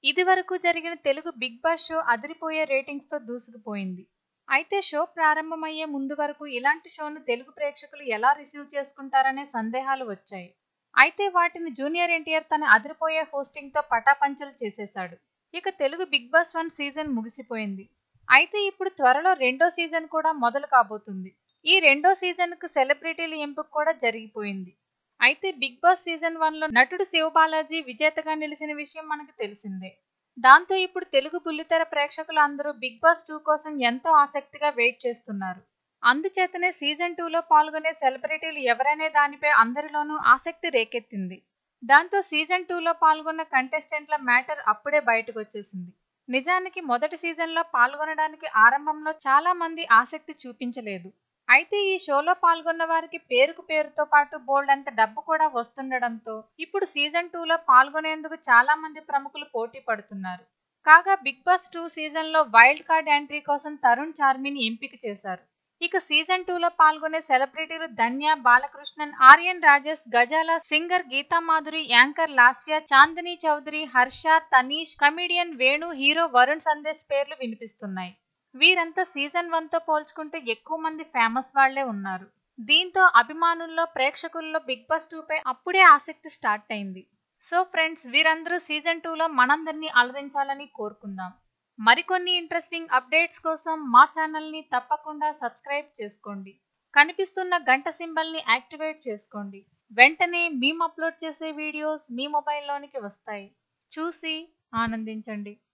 ఇది వరకు జరిగిన తెలుగు బిగ్ బాస్ షో అదిరిపోయే రేటింగ్స్ తో దూసుకుపోయింది అయితే షో ప్రారంభమయ్యే ముందు వరకు ఇలాంటి షోను తెలుగు ప్రేక్షకులు ఎలా రిసీవ్ చేసుకుంటారనే సందేహాలు వచ్చాయి అయితే వాటిని జూనియర్ ఎన్టీఆర్ తన అదిరిపోయే హోస్టింగ్ తో పటాపంచలు చేసేశాడు ఇక Telugu Bigg Boss one season ముగిసిపోయింది అయితే ఇప్పుడు త్వరలో రెండో సీజన్ కూడా మొదలు కాబోతుంది ఈ రెండో సీజన్ కు సెలబ్రిటీల ఎంపిక కూడా జరిగిపోయింది అయితే బిగ్ బాస్ సీజన్ వన్ లో నటుడు శివబాలాజీ విజేతగా నిలిచిన విషయం మనకు తెలిసిందే దాంతో ఇప్పుడు తెలుగు బుల్లితెర ప్రేక్షకులు అందరూ బిగ్ బాస్ టూ కోసం ఎంతో ఆసక్తిగా వెయిట్ చేస్తున్నారు అందుచేతనే సీజన్ టూలో పాల్గొనే సెలబ్రిటీలు ఎవరనే దానిపై అందరిలోనూ ఆసక్తి రేకెత్తింది దాంతో సీజన్ టూలో పాల్గొన్న కంటెస్టెంట్ల మ్యాటర్ అప్పుడే బయటకు వచ్చేసింది నిజానికి మొదటి సీజన్లో పాల్గొనడానికి ఆరంభంలో చాలా మంది ఆసక్తి చూపించలేదు అయితే ఈ షోలో పాల్గొన్న వారికి పేరుకు పేరుతో పాటు బోల్డ్ అంత డబ్బు కూడా వస్తుండడంతో ఇప్పుడు సీజన్ టూలో పాల్గొనేందుకు చాలా మంది ప్రముఖులు పోటీ పడుతున్నారు కాగా బిగ్ బాస్ టూ సీజన్ లో వైల్డ్ కార్డ్ ఎంట్రీ కోసం తరుణ్ చార్మిని ఎంపిక చేశారు ఇక సీజన్ టూలో పాల్గొనే సెలబ్రిటీలు ధన్య Balakrishnan Aryan Rajesh Gazala singer Geetha Madhuri anchor Lasya Chandini Chowdary Harsha Tanish comedian Venu hero Varun Sandesh పేర్లు వినిపిస్తున్నాయి వీరంతా సీజన్ వన్ తో పోల్చుకుంటే ఎక్కువ మంది ఫేమస్ వాళ్లే ఉన్నారు దీంతో అభిమానుల్లో ప్రేక్షకుల్లో బిగ్ బాస్ టూ పై అప్పుడే ఆసక్తి స్టార్ట్ అయింది సో ఫ్రెండ్స్ వీరందరూ సీజన్ టూలో మనందరినీ అలరించాలని కోరుకుందాం మరికొన్ని ఇంట్రెస్టింగ్ అప్డేట్స్ కోసం మా ఛానల్ని తప్పకుండా సబ్స్క్రైబ్ చేసుకోండి కనిపిస్తున్న గంట సింబల్ని యాక్టివేట్ చేసుకోండి వెంటనే మేము అప్లోడ్ చేసే వీడియోస్ మీ మొబైల్లోనికి వస్తాయి చూసి ఆనందించండి